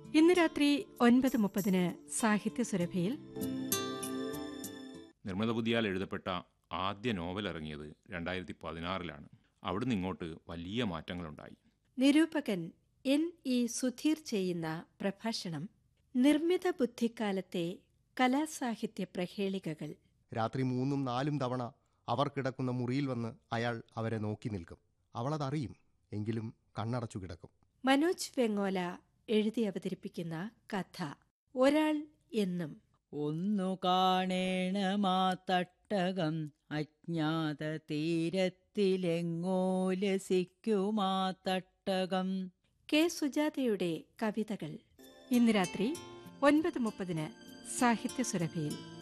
ഇന്ന് രാത്രി ഒൻപത് മുപ്പതിന് സാഹിത്യ സുരഭിയിൽ നിർമ്മിത ബുദ്ധിയാൽ എഴുതപ്പെട്ട ആദ്യ നോവൽ ഇറങ്ങിയത് രണ്ടായിരത്തി പതിനാറിലാണ് അവിടുന്ന് ഇങ്ങോട്ട് വലിയ മാറ്റങ്ങളുണ്ടായി നിരൂപകൻ എൻ ഇ സുധീർ ചെയ്യുന്ന പ്രഭാഷണം നിർമ്മിത ബുദ്ധിക്കാലത്തെ കലാസാഹിത്യ പ്രഹേളികകൾ രാത്രി മൂന്നും നാലും തവണ അവർ കിടക്കുന്ന മുറിയിൽ വന്ന് അയാൾ അവരെ നോക്കി നിൽക്കും അവളതറിയും എങ്കിലും കണ്ണടച്ചു കിടക്കും മനോജ് വെങ്ങോല എഴുതി അവതരിപ്പിക്കുന്ന കഥ ഒരാൾ എന്നും ഒന്നു കാണേണമാ തട്ടകം അജ്ഞാത തീരത്തിലെങ്ങോ ലസിക്കുമാ തട്ടകം കെ സുജാതയുടെ കവിതകൾ ഇന്ന് രാത്രി ഒൻപത് മുപ്പതിന് സാഹിത്യ സുരഭിയിൽ